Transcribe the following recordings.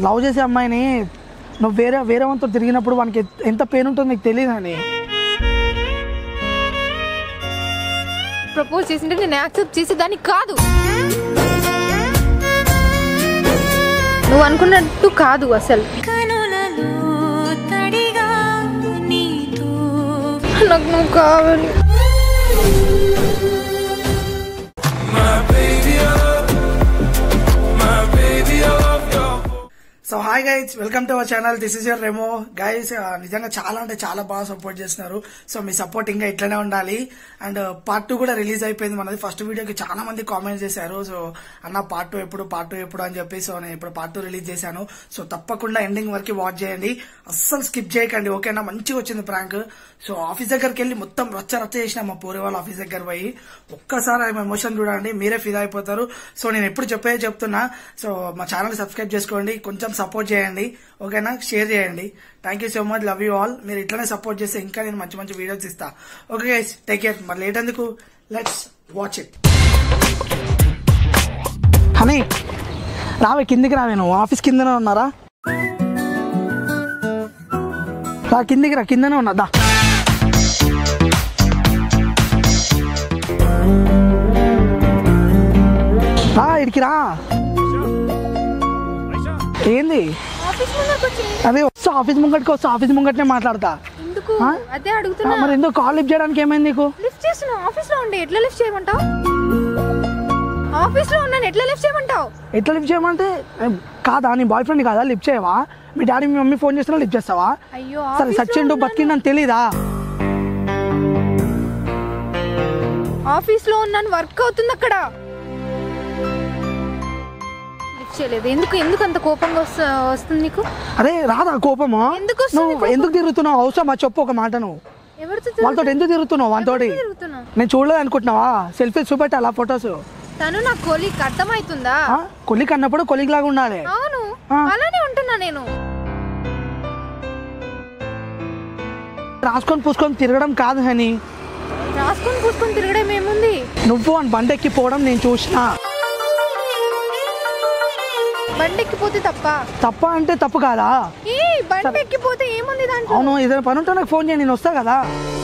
Love చేసే అమ్మాయిని నువ్వు వేరే వేరే వాళ్ళతో తిరిగినప్పుడు వానికి ఎ- ఎంత పెయిన్ ఉంటుందో నీకు తెలియదు అని ప్రపోజ్ చేసింటే నేను యాక్సెప్ట్ చేసేదాన్ని కాదు నువ్వు అనుకున్నట్టు కాదు అసలు కనులలో తడిగా నీతో నాకు నువ్వు కావాలి so hi guys welcome to our channel this is your Remo guys నిజంగా చాలా అంటే చాలా బాగా సపోర్ట్ చేస్తున్నారు సో మీ సపోర్ట్ ఇంకా ఇట్లనే ఉండాలి అండ్ పార్ట్ టూ కూడా రిలీజ్ అయిపోయింది మనది ఫస్ట్ వీడియోకి చాలా మంది కామెంట్ చేశారు సో అన్న పార్ట్ టూ ఎప్పుడు పార్ట్ టూ ఎప్పుడు అని చెప్పి సో నేను ఇప్పుడు పార్ట్ టూ రిలీజ్ చేశాను సో తప్పకుండా ఎండింగ్ వరకు వాచ్ చేయండి అస్సలు స్కిప్ చేయకండి ఓకేనా మంచిగా వచ్చింది ప్రాంక్ సో ఆఫీస్ దగ్గరికి వెళ్ళి మొత్తం రచ్చ రచ్చ చేసిన మా పూరి వాళ్ళ ఆఫీస్ దగ్గర పోయి ఒక్కసారి ఆమె ఎమోషన్ చూడండి మీరే ఫిదా అయిపోతారు సో నేను ఎప్పుడు చెప్పేది చెప్తున్నా సో మా ఛానల్ సబ్స్క్రైబ్ చేసుకోండి కొంచెం సపోర్ట్ చేయండి ఓకేనా షేర్ చేయండి thank you so much love you all మీరు ఇట్లనే సపోర్ట్ చేస్తే ఇంకా నేను మంచి మంచి వీడియోస్ ఇస్తా ఓకే గైస్ టేక్ కేర్ మరి లేట్ ఎందుకు లెట్స్ వాచ్ ఇట్ హనీ రావే కిందికి రావే నువ్వు ఆఫీస్ కిందనే ఉన్నారా రా కిందికి రా కిందనే ఉన్నా దా రా ఇడికి రా ఏంది ఆఫీస్ ముందరకు వచ్చి అదే వస్తా ఆఫీస్ ముంగట్కి వస్తా ఆఫీస్ ముంగట్నే మాట్లాడతా ఎందుకు ఆ? అదే ఆ, అడుగుతున్నా మరి ఎందుకు కాల్ లిఫ్ట్ చేయడానికి ఏమైంది నీకు లిఫ్ట్ చేస్తున్నా ఆఫీస్ లో ఉండి ఎట్లా లిఫ్ట్ చేయమంటావు ఆఫీస్ లో ఉన్నాను ఎట్లా లిఫ్ట్ చేయమంటావు ఎట్లా లిఫ్ట్ చేయమంటే ఏ, కాదా నీ బాయ్ ఫ్రెండ్ కాదా లిఫ్ట్ చేయవా మీ డాడీ మీ మమ్మీ ఫోన్ చేస్తున్నా లిఫ్ట్ చేస్తావా అయ్యో సరే ఆఫీస్ లో సచిండు ఉన్నాను. బతికిండని తెలీదా ఆఫీస్ లో ఉన్నాను వర్క్ అవుతుంది అక్కడ లిఫ్ట్ చేయలేదు ఎందుకు ఎందుకు అంత కోపంగా వస్త- వస్తుంది నీకు అరే రాదా కోపమా ఎందుకు వస్తుంది నువ్వు కోపం? ఎందుకు తిరుగుతున్నావు అవసరమా చెప్పు ఒక మాట నువ్వు ఎవరితో వాళ్ళతో ఎందుకు తిరుగుతున్నావు వాళ్ళతోటి తిరుగుతున్నా నేను చూడలేదు అనుకుంటున్నావా సెల్ఫీస్ చూపెట్టాలా ఫొటోస్ తను నా కొలీగ్ అర్థమవుతుందా కొలిక్ అన్నప్పుడు కొలిక్ లాగా ఉండాలి అవును ఆ. అలానే ఉంటున్నా నేను రాసుకొని పూసుకొని తిరగడం కాదు హని రాసుకొని పూసుకొని తిరగడం ఏముంది నువ్వు అని బండి ఎక్కిపోవడం నేను చూసిన బండి ఎక్కిపోతే తప్ప తప్ప అంటే తప్పు కాదా ఏ బండి ఎక్కిపోతే ఏముంది దాంట్లో అవును ఏదైనా పని ఉంటే నాకు ఫోన్ చేయి నేను వస్తా కదా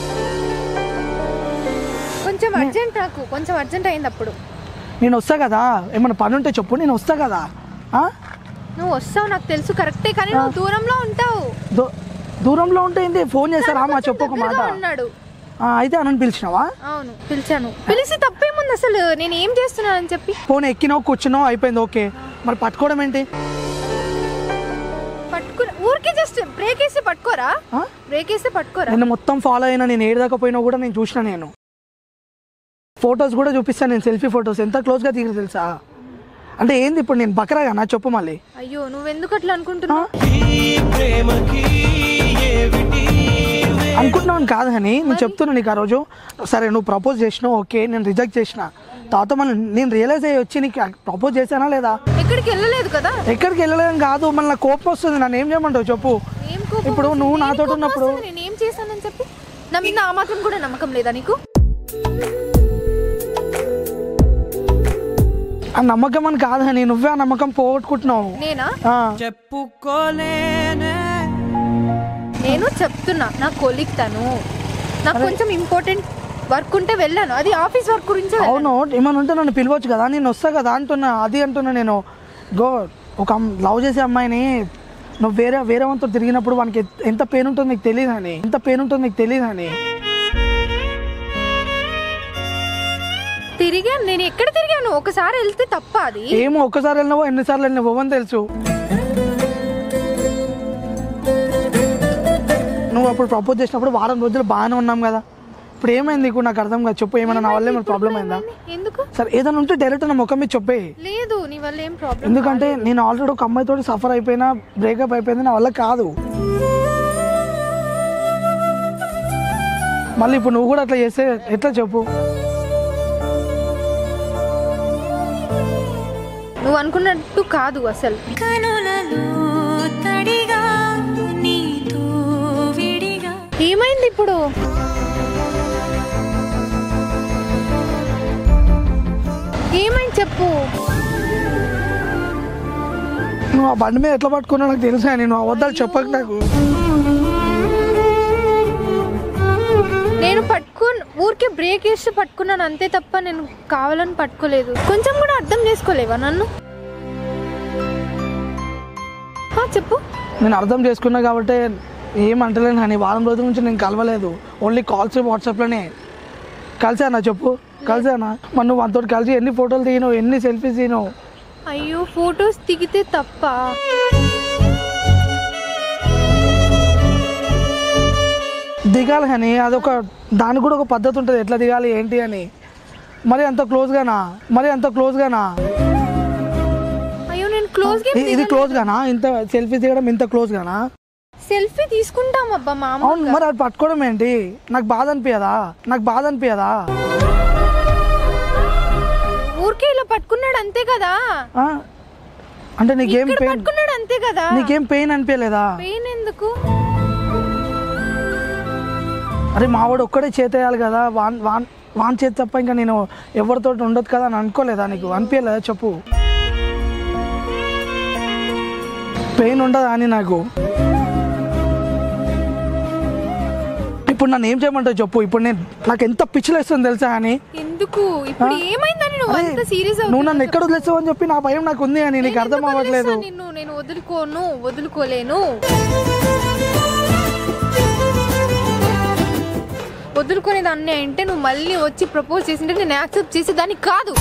కొంచెం అర్జెంట్ నాకు కొంచెం అర్జెంట్ అయింది అప్పుడు నేను వస్తా కదా ఏమైనా పని ఉంటే చెప్పు నేను వస్తా కదా ఆ? నువ్వు వస్తావు నాకు తెలుసు కరెక్టే కానీ నువ్వు దూరంలో ఉంటావు దూ- దూరంలో ఉంటే ఏంటి ఫోన్ చేస్తారా మా చెప్పు ఒక మాట దగ్గరగా ఉన్నాడు ఆ, అయితే అనని పిలిచినావా అవును పిలిచాను పిలిచి తప్పేముంది అసలు నేను ఏం చేస్తున్నానని చెప్పి ఫోన్ ఎక్కినావు కూర్చున్నావు అయిపోయింది ఓకే మరి పట్టుకోవడం ఏంటి పట్టుకుని ఊరికే జస్ట్ బ్రేక్ వేస్తే పట్టుకోరా ఆ? బ్రేక్ వేస్తే పట్టుకోరా నిన్ను మొత్తం ఫాలో అయినా నేను ఏడదాకా పోయినా కూడా నేను చూసిన నేను ఫొటోస్ కూడా చూపిస్తాను నేను సెల్ఫీ ఫొటోస్ ఎంత క్లోజ్గా దిగిన తెలుసా అంటే ఏంది ఇప్పుడు నేను బకరాగా నా చెప్పు మళ్ళీ అయ్యో నువ్వెందుకు అట్లా అనుకుంటున్నావు అనుకుంటున్నాను కాదు అని నేను చెప్తున్నా నీకు ఆ రోజు సరే నువ్వు ప్రపోజ్ చేసినావు ఓకే నేను రిజెక్ట్ చేసిన తర్వాత మనం నేను రియలైజ్ అయ్యి వచ్చి నీకు ప్రపోజ్ చేశానా లేదా ఎక్కడికి వెళ్ళలేదు కదా ఎక్కడికి వెళ్ళలేం కాదు మళ్ళీ నాకు కోపం వస్తుంది నన్ను ఏం చేయమంటావు చెప్పు ఏం కోపం ఇప్పుడు వస్తుంది? నువ్వు దేనికి నాతోటి కోపం ఉన్నప్పుడు వస్తుంది? నేను ఏం చేశానని చెప్పి నా మీద ఆ మాత్రం కూడా నమ్మకం లేదా నీకు ఆ నమ్మకం అని కాదు అని నువ్వే ఆ నమ్మకం పోగొట్టుకుంటున్నావు నేనా ఆ, నేను చెప్తున్నా నా కొలీగ్ తను నాకు కొంచెం ఇంపార్టెంట్ వర్క్ ఉంటే వెళ్ళాను అది ఆఫీస్ వర్క్ గురించి అవును ఏమైనా ఉంటే నన్ను పిలవచ్చు కదా నేను వస్తా కదా అంటున్నా అది అంటున్నా నేను గో ఒక లవ్ చేసే అమ్మాయిని నువ్వు వేరే వేరే వాళ్ళతో తిరిగినప్పుడు వానికి ఎ- ఎంత పెయిన్ ఉంటుందో నీకు తెలియదు అని ఎంత పెయిన్ ఉంటుందో నీకు తెలియదు అని తిరిగాను నేను ఎక్కడ తిరిగాను ఒకసారి వెళ్తే తప్ప అది ఏమో ఒక్కసారి వెళ్ళినావో ఎన్నిసార్లు వెళ్ళినావో అని తెలుసు నువ్వు అప్పుడు ప్రపోజ్ చేసినప్పుడు వారం రోజులు బాగానే ఉన్నాం కదా ఇప్పుడు ఏమైంది నీకు నాకు అర్థం కాదు చెప్పు ఏమైనా నా వల్ల ఏమైనా ప్రాబ్లం అయిందా ఎందుకు సరే ఏదైనా ఉంటే డైరెక్ట్ నా ముఖం మీద చెప్పే లేదు నీ వల్ల ఏం ప్రాబ్లం ఎందుకంటే నేను ఆల్రెడీ ఒక అమ్మాయితో సఫర్ అయిపోయినా బ్రేకప్ అయిపోయింది నా వల్ల కాదు మళ్ళీ ఇప్పుడు నువ్వు కూడా అట్లా చేస్తే ఎట్లా చెప్పు నువ్వు అనుకున్నట్టు కాదు అసలు కనులలో తడిగా నీతో విడిగా ఏమైంది ఇప్పుడు ఏమైంది చెప్పు నువ్వు ఆ బండి మీద ఎట్లా పట్టుకున్నా నాకు తెలుసా నేను అబద్ధాలు చెప్పక నాకు నేను పట్టుకుని ఊరికే బ్రేక్ వేసి పట్టుకున్నాను అంతే తప్ప నేను కావాలని పట్టుకోలేదు కొంచెం కూడా అర్థం చేసుకోలేవా నన్ను ఆ, చెప్పు నేను అర్థం చేసుకున్నా కాబట్టి ఏం అంటలేను అని వారం రోజుల నుంచి నేను కలవలేదు ఓన్లీ కాల్స్ వాట్సాప్లోనే కలిసానా చెప్పు కలిసానా మరి నువ్వు అంతటి కలిసి ఎన్ని ఫోటోలు తీయను ఎన్ని సెల్ఫీస్ తీయను అయ్యో ఫొటోస్ దిగితే తప్ప దిగాలి కానీ అదొక దానికి కూడా ఒక పద్ధతి ఉంటుంది ఎట్లా దిగాలి ఏంటి అని మరి అంత క్లోజ్గానా మరి అంత క్లోజ్గానా అయ్యో నేను క్లోజ్ గా ఇ- ఇది క్లోజ్గానా ఇంత సెల్ఫీస్ దిగడం ఇంత క్లోజ్గానా సెల్ఫీ తీసుకుంటాం అబ్బా మామ అవును మరి అది పట్టుకోవడం ఏంటి నాకు బాధ అనిపించదా నాకు బాధ అనిపించదా ఊరికే ఇలా పట్టుకున్నాడు అంతే కదా ఆ? అంటే నీకేం ఇక్కడ పెయిన్ పట్టుకున్నాడు అంతే కదా నీకేం పెయిన్ అనిపించలేదా పెయిన్ ఎందుకు అరే మావాడు ఒక్కడే చేతేయాలి కదా వాన్ వాన్ వాన్ చేతి తప్ప ఇంకా నేను ఎవరితో ఉండదు కదా అని అనుకోలేదా నీకు అనిపించలేదా చెప్పు పెయిన్ ఉండదా అని నాకు ఇప్పుడు నన్ను ఏం చేయమంటావు చెప్పు ఇప్పుడు నేను నాకు ఎంత పిచ్చిలేస్తుంది తెలుసా అని ఎందుకు ఇప్పుడు ఏమైందని నువ్వు అరే, అంత సీరియస్ నువ్వు నన్ను ఎక్కడ వదిలేస్తావు అని చెప్పి నా భయం నాకు ఉంది అని నీకు అర్థం అవ్వట్లేదు నిన్ను నేను వదులుకోను వదులుకోలేను వదులుకునేది అన్నీ అంటే నువ్వు మళ్ళీ వచ్చి ప్రపోజ్ చేసింటే నేను యాక్సెప్ట్ చేసి దానికి కాదు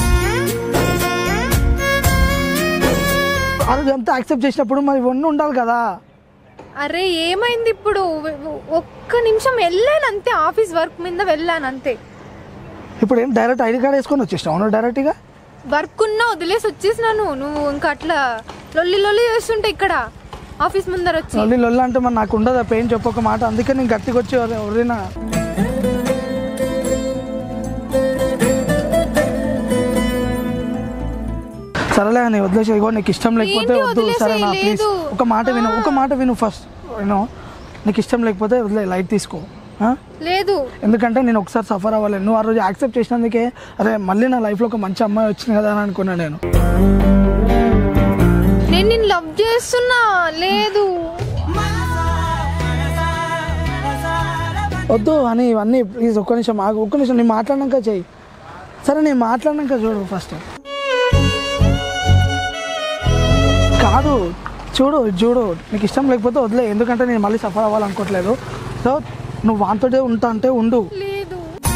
అది అంతా యాక్సెప్ట్ చేసినప్పుడు మరి ఇవన్నీ ఉండాలి కదా అరే ఏమైంది ఇప్పుడు ఒక్క నిమిషం వెళ్ళాను అంతే ఆఫీస్ వర్క్ మీద వెళ్ళాను అంతే ఇప్పుడు ఏం డైరెక్ట్ ఐడి కార్డ్ వేసుకొని వచ్చేసినావు అవును డైరెక్ట్గా వర్క్ ఉన్నా వదిలేసి వచ్చేసినాను నువ్వు ఇంకా అట్లా లొల్లి లొల్లి చేస్తుంటే ఇక్కడ ఆఫీస్ ముందర వచ్చి లొల్లి లొల్లి అంటే మరి నాకు ఉండదు పెయిన్ చెప్పొక మాట అందుకే నేను గట్టిగా వచ్చి ఎవరి- ఎవరైనా సరేలే అని వదిలేసి ఇగో నీకు ఇష్టం లేకపోతే ఏంటి వద్దు వదిలేసేయ్, సరేనా ప్లీజ్ లేదు. ఒక మాట విను ఒక మాట విను ఫస్ట్ విను నీకు ఇష్టం లేకపోతే వదిలే లైట్ తీసుకో ఆ? లేదు ఎందుకంటే నేను ఒకసారి సఫర్ అవ్వాలి నువ్వు ఆ రోజు యాక్సెప్ట్ చేసినందుకే అరే మళ్ళీ నా లైఫ్లో ఒక మంచి అమ్మాయి వచ్చింది కదా అని అనుకున్నాను నేను నేను నిన్ను లవ్ చేస్తున్నా లేదు వద్దు అని ఇవన్నీ ప్లీజ్ ఒక్క నిమిషం ఆగు ఒక్క నిమిషం నేను మాట్లాడినాక చెయ్యి సరే నేను మాట్లాడినాక చూడు ఫస్ట్ కాదు చూడు చూడు నీకు ఇష్టం లేకపోతే వదిలే ఎందుకంటే నేను మళ్ళీ సఫర్ అవ్వాలనుకోవట్లేదు సో నువ్వు వాంతోటే ఉంటా అంటే ఉండు లేదు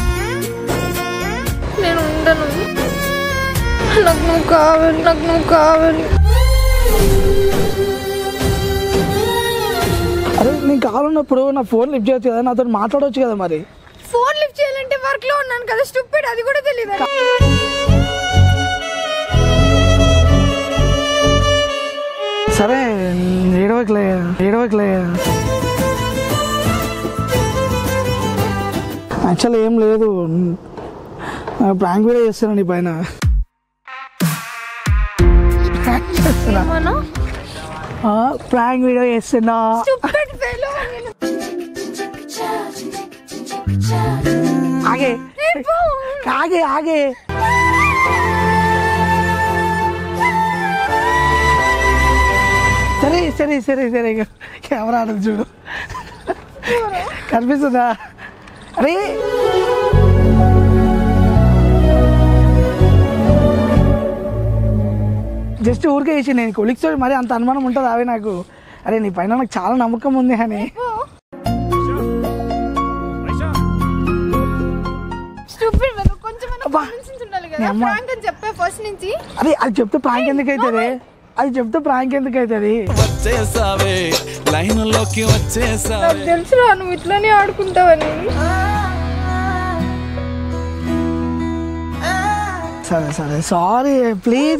నేను ఉండను నాకు నువ్వు కావాలి నాకు నువ్వు కావాలి అరే నేను కావాలన్నప్పుడు నా ఫోన్ లిఫ్ట్ చేయొచ్చు కదా నాతో మాట్లాడవచ్చు కదా మరి ఫోన్ లిఫ్ట్ చేయాలంటే వర్క్ లో ఉన్నాను కదా స్టూపిడ్ అది కూడా తెలియదు సరే ఏడవకలే ఏడవకలే యాక్చువల్ ఏం లేదు ప్రాంక్ వీడియో చేస్తున్నా నీ పైన Prank చేస్తున్నా ఏమన్నా ప్రాంక్ వీడియో చేస్తున్నా స్టూపిడ్ ఫెలో ఆగే ఆగే ఆగే సరే సరే సరే సరే ఇక కెమెరా ఆడదు చూడు కనిపిస్తుందా అరే జస్ట్ ఊరికే వేసి నేను కొలిక్స్ మరి అంత అనుమానం ఉంటుంది అవి నాకు అరే నీ పైన నాకు చాలా నమ్మకం ఉంది అని స్టూపిడ్ ఫెలో కొంచెం అబ్బా. ఉండాలి నీ కదా అమ్మ. ఫ్రాంక్ అని చెప్పే ఫస్ట్ నుంచి అరే అది చెప్తే ప్రాంక్ ఎందుకు అవుతుంది అది చెప్తే ప్రాంక్ ఎందుకు అవుతుంది వచ్చేసావే లైన్లోకి వచ్చేసావే నాకు తెలుసురా నువ్వు ఇట్లానే ఆడుకుంటావని సరే సరే సారీ ప్లీజ్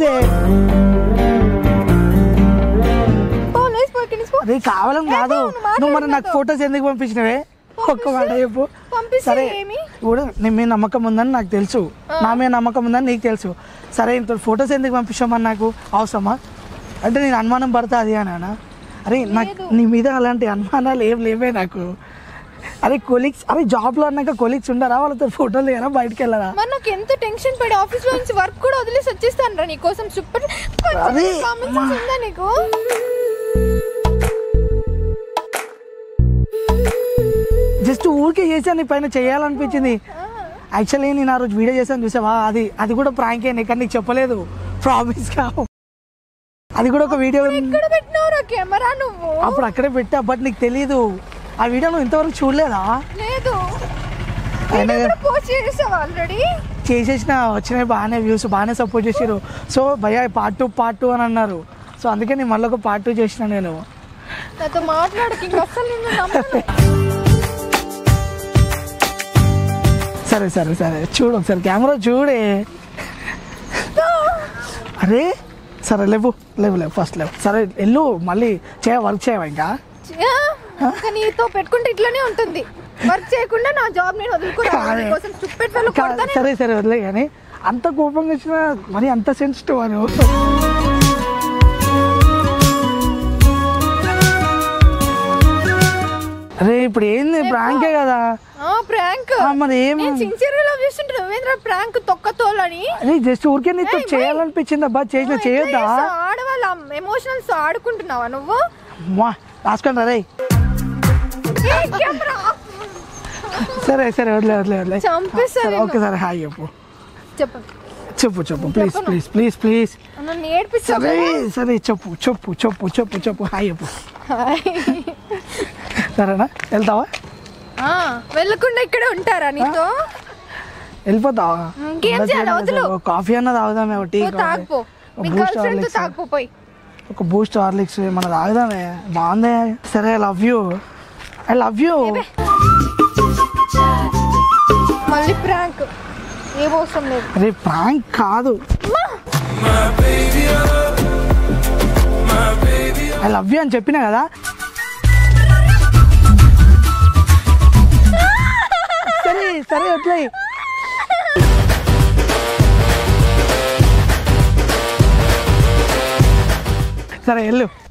పో, లేచి పో, ఇక్కడి నుంచి పో. అది కావాలని కాదు నువ్వు మాట్లాడు నువ్వు మరి నాకు నాతో. ఫొటోస్ ఎందుకు పంపించినవే ఒక్క మాట చెప్పు పంపిస్తే సరే ఏమి? ఇప్పుడు నీ మీద నమ్మకం ఉందని నాకు తెలుసు నా మీద నమ్మకం ఉందని నీకు తెలుసు సరే ఇంత ఫొటోస్ ఎందుకు పంపించామని నాకు అవసరమా అంటే నేను అనుమానం పడతా అది అని అనా అరే నాకు నీ మీద అలాంటి అనుమానాలు ఏం లేవే నాకు అరే కొలీగ్స్ అరే జాబ్ లో అన్నాక కొలీగ్స్ ఉండరా వాళ్ళతో ఫోటోలు దిగరా బయటకు వెళ్ళరా మరి నాకు ఎంత టెన్షన్ పడి ఆఫీస్ లో నుంచి వర్క్ కూడా వదిలేసి వచ్చేస్తాను రా నీకోసం సూపర్ అరే, కామెంట్స్ ఉందా నీకు జస్ట్ ఊరికే చేశాను నీ పైన చేయాలనిపించింది యాక్చువల్లీ నేను ఆ రోజు వీడియో చేశాను చూసావా అది అది కూడా ప్రాంక్ అయినా కానీ నీకు చెప్పలేదు ప్రామిస్ గా అది కూడా ఒక వీడియో ఎక్కడ పెట్టినావురా కెమెరా నువ్వు అప్పుడు అక్కడే పెట్టా బట్ నీకు తెలియదు ఆ వీడియో నువ్వు ఇంతవరకు చూడలేదా లేదు అయినా పోస్ట్ చేసావు ఆల్రెడీ చేసేసిన వచ్చినాయి బాగానే వ్యూస్ బాగానే సపోర్ట్ చేసారు సో భయ పార్ట్ టూ పార్ట్ టూ అని అన్నారు సో అందుకే నేను మళ్ళీ ఒక పార్ట్ టూ చేసిన నేను నాతో మాట్లాడక ఇంక అస్సలు నిన్ను నమ్మను సరే సరే సరే చూడు ఒకసారి కెమెరా చూడే అరే సరే లేవు లేవు లేవు ఫస్ట్ లేవు సరే వెళ్ళు మళ్ళీ చేయ వర్క్ చేయవా ఇంకా ఆ, ఇంకా నీతో పెట్టుకుంటే ఇట్లానే ఉంటుంది వర్క్ చేయకుండా నా జాబ్ నేను వదులుకోవాలి కాదే. కోసం చుప్పెట్ వాళ్ళు కా- కొడతానే సరే సరే వదిలే కానీ అంత కోపంగా వచ్చినా మరి అంత సెన్సిటివ్ అని అరే ఇప్పుడు ఏంది ప్రాంకే కదా ఆ ప్రాంక్ ఆ, మరి ఏం నేను సిన్సియర్ గా లవ్ చేస్తుంటే నువ్వేంద్ర ప్రాంక్ తొక్కతోలని అరే జస్ట్ ఊరికే నీతో చేయాలనిపించింది అబ్బా చేసిన చేయొద్దా ఆడవాళ్ళ ఎమోషనల్స్ ఆడుకుంటున్నావా నువ్వు అమ్మా రాసుకోండి రే ఏ, కెమెరా. సరే సరే వదిలే వదిలే వదిలే చంపేస్తా సరే నిన్ను. ఓకే సరే హాయ్ చెప్పు చెప్పు చెప్పు చెప్పు ప్లీజ్ ప్లీజ్ ప్లీజ్ ప్లీజ్ నన్ను ఏడ్పిస్తావు సరే సరే చెప్పు చెప్పు చెప్పు చెప్పు చెప్పు హాయ్ చెప్పు సరేనా వెళ్తావా ఆ, వెళ్ళకుండా ఇక్కడే ఉంటారా నీతో వెళ్ళిపోతావా ఇంకేం చేయాలి? వదిలు. ఒక కాఫీ అన్న తాగుదామే ఒక టీ పో తాగిపో మీ గర్ల్ బూస్ట్ ఫ్రెండ్ తో హార్లిక్స్ తాగిపోయి ఒక బూస్ట్ హార్లిక్స్ మన తాగుదామే బాగుంది సరే I love you I love you మళ్ళీ ప్రాంక్ ఏం అవసరం లేదు అరే ప్రాంక్ కాదు ఐ లవ్ యూ అని చెప్పినా కదా సరే సరే వదిలే సరే వెళ్ళు